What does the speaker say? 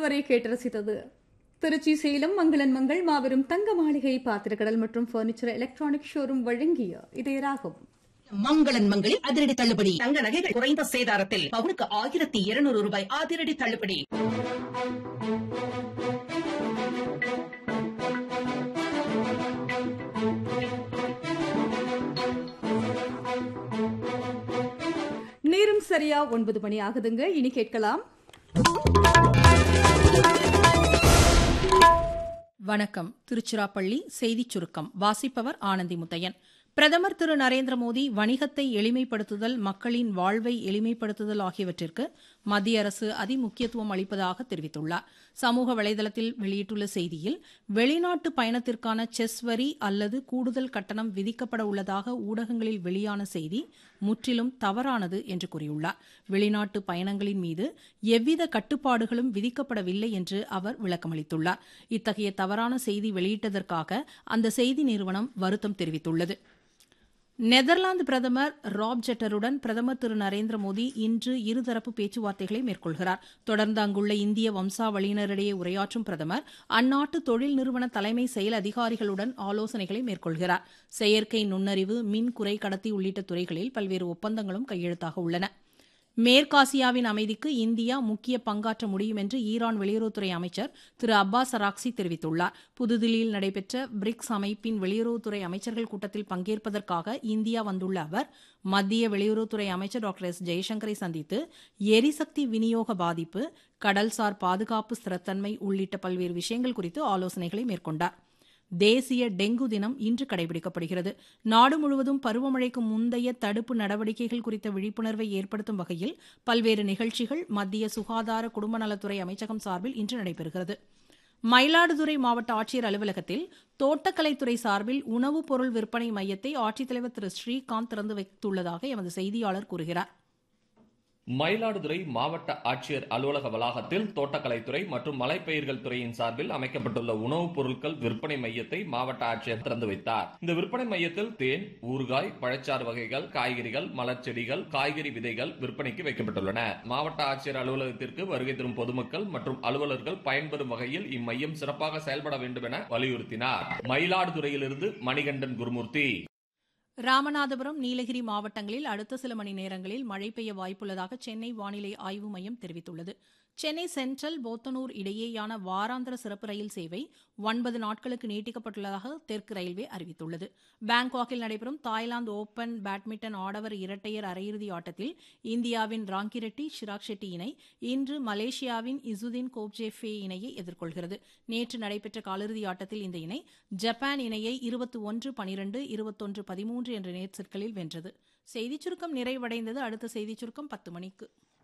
இதுவரை கேட்டு ரசித்தது திருச்சி சேலம் மங்களன் மங்கள் மாபெரும் தங்க மாளிகை பாத்திரக்கடல் மற்றும் பர்னிச்சர் எலக்ட்ரானிக் ஷோரூம் வழங்கிய இதயராகும் மங்களன் மங்களில் அதிரடி தள்ளுபடி தங்க நகைகள் குறைந்த சேதாரத்தில் பவுனுக்கு ஆயிரத்தி இருநூறு ரூபாய் அதிரடி தள்ளுபடி நேரம் சரியா ஒன்பது மணி ஆகுதுங்க இனி கேட்கலாம் வணக்கம் திருச்சிராப்பள்ளி செய்திச் சுருக்கம் வாசிப்பவர் ஆனந்தி முத்தையன் பிரதமர் திரு நரேந்திர மோடி வணிகத்தை எளிமைப்படுத்துதல் மக்களின் வாழ்வை எளிமைப்படுத்துதல் ஆகியவற்றிற்கு மத்திய அரசு அதிமுக்கியத்துவம் அளிப்பதாக தெரிவித்துள்ளார் சமூக வலைதளத்தில் வெளியிட்டுள்ள செய்தியில் வெளிநாட்டு பயணத்திற்கான செஸ் வரி அல்லது கூடுதல் கட்டணம் விதிக்கப்பட உள்ளதாக ஊடகங்களில் வெளியான செய்தி முற்றிலும் தவறானது என்று கூறியுள்ளார் வெளிநாட்டு பயணங்களின் மீது எவ்வித கட்டுப்பாடுகளும் விதிக்கப்படவில்லை என்று அவர் விளக்கமளித்துள்ளார் இத்தகைய தவறான செய்தி வெளியிட்டதற்காக அந்த செய்தி நிறுவனம் வருத்தம் தெரிவித்துள்ளது நெதர்லாந்து பிரதமர் ராப் ஜெட்டருடன் பிரதமர் திரு நரேந்திர மோடி இன்று இருதரப்பு பேச்சுவார்த்தைகளை மேற்கொள்கிறார் தொடர்ந்து அங்குள்ள இந்திய வம்சாவளியினரிடையே உரையாற்றும் பிரதமர் அந்நாட்டு தொழில் நிறுவன தலைமை செயல் அதிகாரிகளுடன் ஆலோசனைகளை மேற்கொள்கிறார் செயற்கை நுண்ணறிவு மின் குறை கடத்தி உள்ளிட்ட துறைகளில் பல்வேறு ஒப்பந்தங்களும் கையெழுத்தாக உள்ளன மேற்காசியாவின் அமைதிக்கு இந்தியா முக்கிய பங்காற்ற முடியும் என்று ஈரான் வெளியுறவுத்துறை அமைச்சர் திரு அப்பாஸ் அராக்சி தெரிவித்துள்ளார் புதுதில்லியில் நடைபெற்ற பிரிக்ஸ் அமைப்பின் வெளியுறவுத்துறை அமைச்சர்கள் கூட்டத்தில் பங்கேற்பதற்காக இந்தியா வந்துள்ள அவர் மத்திய வெளியுறவுத்துறை அமைச்சர் டாக்டர் எஸ் ஜெய்சங்கரை சந்தித்து எரிசக்தி விநியோக பாதிப்பு கடல்சார் பாதுகாப்பு ஸ்திரத்தன்மை உள்ளிட்ட பல்வேறு விஷயங்கள் குறித்து ஆலோசனைகளை மேற்கொண்டார் தேசிய டெங்கு தினம் இன்று கடைபிடிக்கப்படுகிறது நாடு முழுவதும் பருவமழைக்கு முந்தைய தடுப்பு நடவடிக்கைகள் குறித்த விழிப்புணர்வை ஏற்படுத்தும் வகையில் பல்வேறு நிகழ்ச்சிகள் மத்திய சுகாதார குடும்ப நலத்துறை அமைச்சகம் சார்பில் இன்று நடைபெறுகிறது மயிலாடுதுறை மாவட்ட ஆட்சியர் அலுவலகத்தில் தோட்டக்கலைத்துறை சார்பில் உணவுப் பொருள் விற்பனை மையத்தை ஆட்சித்தலைவர் திரு ஸ்ரீகாந்த் திறந்து வைத்துள்ளதாக எமது செய்தியாளர் கூறுகிறார் மயிலாடுதுறை மாவட்ட ஆட்சியர் அலுவலக வளாகத்தில் தோட்டக்கலைத்துறை மற்றும் மலைப்பயிர்கள் துறையின் சார்பில் அமைக்கப்பட்டுள்ள உணவுப் பொருட்கள் விற்பனை மையத்தை மாவட்ட ஆட்சியர் திறந்து வைத்தார் இந்த விற்பனை மையத்தில் தேன் ஊறுகாய் பழச்சாறு வகைகள் காய்கறிகள் மலர் செடிகள் காய்கறி விதைகள் விற்பனைக்கு வைக்கப்பட்டுள்ளன மாவட்ட ஆட்சியர் அலுவலகத்திற்கு வருகை தரும் பொதுமக்கள் மற்றும் அலுவலர்கள் பயன்பெறும் வகையில் இம்மையம் சிறப்பாக செயல்பட வேண்டும் என வலியுறுத்தினார் மயிலாடுதுறையிலிருந்து மணிகண்டன் குருமூர்த்தி ராமநாதபுரம் நீலகிரி மாவட்டங்களில் அடுத்த சில மணி நேரங்களில் மழை பெய்ய வாய்ப்புள்ளதாக சென்னை வானிலை ஆய்வு மையம் தெரிவித்துள்ளது சென்னை சென்ட்ரல் போத்தனூர் இடையேயான வாராந்திர சிறப்பு ரயில் சேவை ஒன்பது நாட்களுக்கு நீட்டிக்கப்பட்டுள்ளதாக தெற்கு ரயில்வே அறிவித்துள்ளது பாங்காக்கில் நடைபெறும் தாய்லாந்து ஓபன் பேட்மிண்டன் ஆடவர் இரட்டையர் அரையிறுதி ஆட்டத்தில் இந்தியாவின் ராங்கிரெட்டி ஷிராக் ஷெட்டி இணை இன்று மலேசியாவின் இசுதீன் கோப்ஜே ஃபே இணையை எதிர்கொள்கிறது நேற்று நடைபெற்ற காலிறுதி ஆட்டத்தில் இந்த இணை ஜப்பான் இணையை இருபத்தி ஒன்று பனிரெண்டு இருபத்தொன்று பதிமூன்று என்ற நேர் செட்களில் வென்றது செய்திச் சுருக்கம் நிறைவடைந்தது அடுத்த செய்திச் சுருக்கம் பத்து மணிக்கு